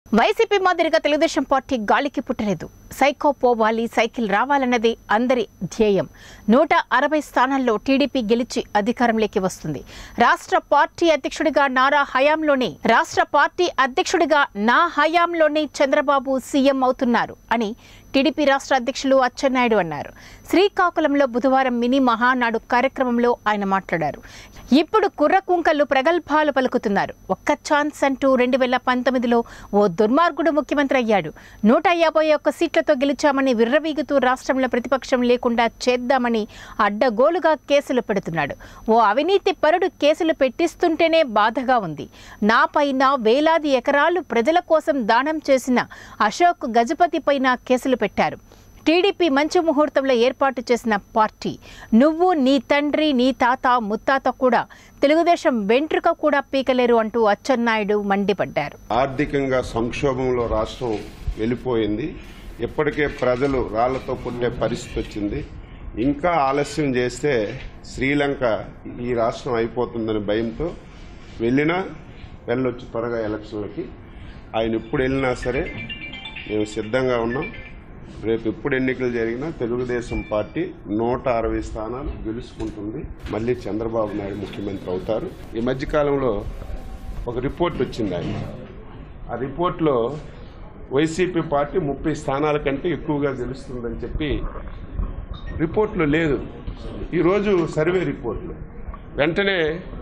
YCP మాదిరిగా Telugu Desam party గాలికి పుట్టలేదు సైకో పోవాలి సైకిల్ రావాలన్నది అందరి ధ్యేయం నూట అరవై స్థానాల్లో టీడీపీ గెలిచి అధికారంలోకి వస్తుంది రాష్ట్ర పార్టీ అధ్యక్షుడిగా నారా హయాంలోనే రాష్ట్ర పార్టీ అధ్యక్షుడిగా నా హయాంలోనే చంద్రబాబు సీఎం అవుతున్నారు అని టీడీపీ రాష్ట్ర అధ్యక్షులు అచ్చెన్నాయుడు అన్నారు శ్రీకాకుళంలో బుధవారం మినీ మహానాడు కార్యక్రమంలో ఆయన మాట్లాడారు ఇప్పుడు కుర్ర కుంకలు ప్రగల్భాలు పలుకుతున్నారు ఒక్క ఛాన్స్ అంటూ రెండు వేల పంతొమ్మిదిలో ఓ దుర్మార్గుడు ముఖ్యమంత్రి అయ్యాడు నూట యాభై ఒక్క సీట్లతో గెలిచామని విర్రవీగుతూ రాష్ట్రంలో ప్రతిపక్షం లేకుండా చేద్దామని అడ్డగోలుగా కేసులు పెడుతున్నాడు ఓ అవినీతి పరుడు కేసులు పెట్టిస్తుంటేనే బాధగా ఉంది నాపైన వేలాది ఎకరాలు ప్రజల కోసం దానం చేసిన అశోక్ గజపతి పైన కేసులు పెట్టారు టీడీపీ మంచి ముహూర్తంలో ఏర్పాటు చేసిన పార్టీ నువ్వు నీ తండ్రి నీ తాత ముత్తాత కూడా తెలుగుదేశం వెంట్రుక కూడా పీకలేరు అంటూ అచ్చెన్నాయుడు మండిపడ్డారు ఆర్థికంగా సంక్షోభంలో రాష్ట్రం వెళ్ళిపోయింది ఇప్పటికే ప్రజలు రాళ్లతో కొట్టే పరిస్థితి వచ్చింది ఇంకా ఆలస్యం చేస్తే శ్రీలంక ఈ రాష్ట్రం అయిపోతుందని భయంతో వెళ్ళినా వెళ్ళొచ్చు త్వరగా ఎలక్షన్లకి ఆయన ఎప్పుడు వెళ్ళినా సరే మేము సిద్ధంగా ఉన్నాం రేపు ఎప్పుడు ఎన్నికలు జరిగినా తెలుగుదేశం పార్టీ నూట అరవై స్థానాలు గెలుచుకుంటుంది మళ్ళీ చంద్రబాబు నాయుడు ముఖ్యమంత్రి అవుతారు ఈ మధ్యకాలంలో ఒక రిపోర్ట్ వచ్చింది ఆయన ఆ రిపోర్ట్లో వైసీపీ పార్టీ ముప్పై స్థానాల కంటే ఎక్కువగా గెలుస్తుందని చెప్పి రిపోర్ట్లో లేదు ఈరోజు సర్వే రిపోర్ట్లు వెంటనే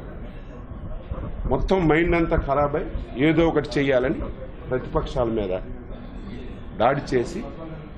మొత్తం మైండ్ అంతా ఖరాబ్ అయి ఏదో ఒకటి చెయ్యాలని ప్రతిపక్షాల మీద దాడి చేసి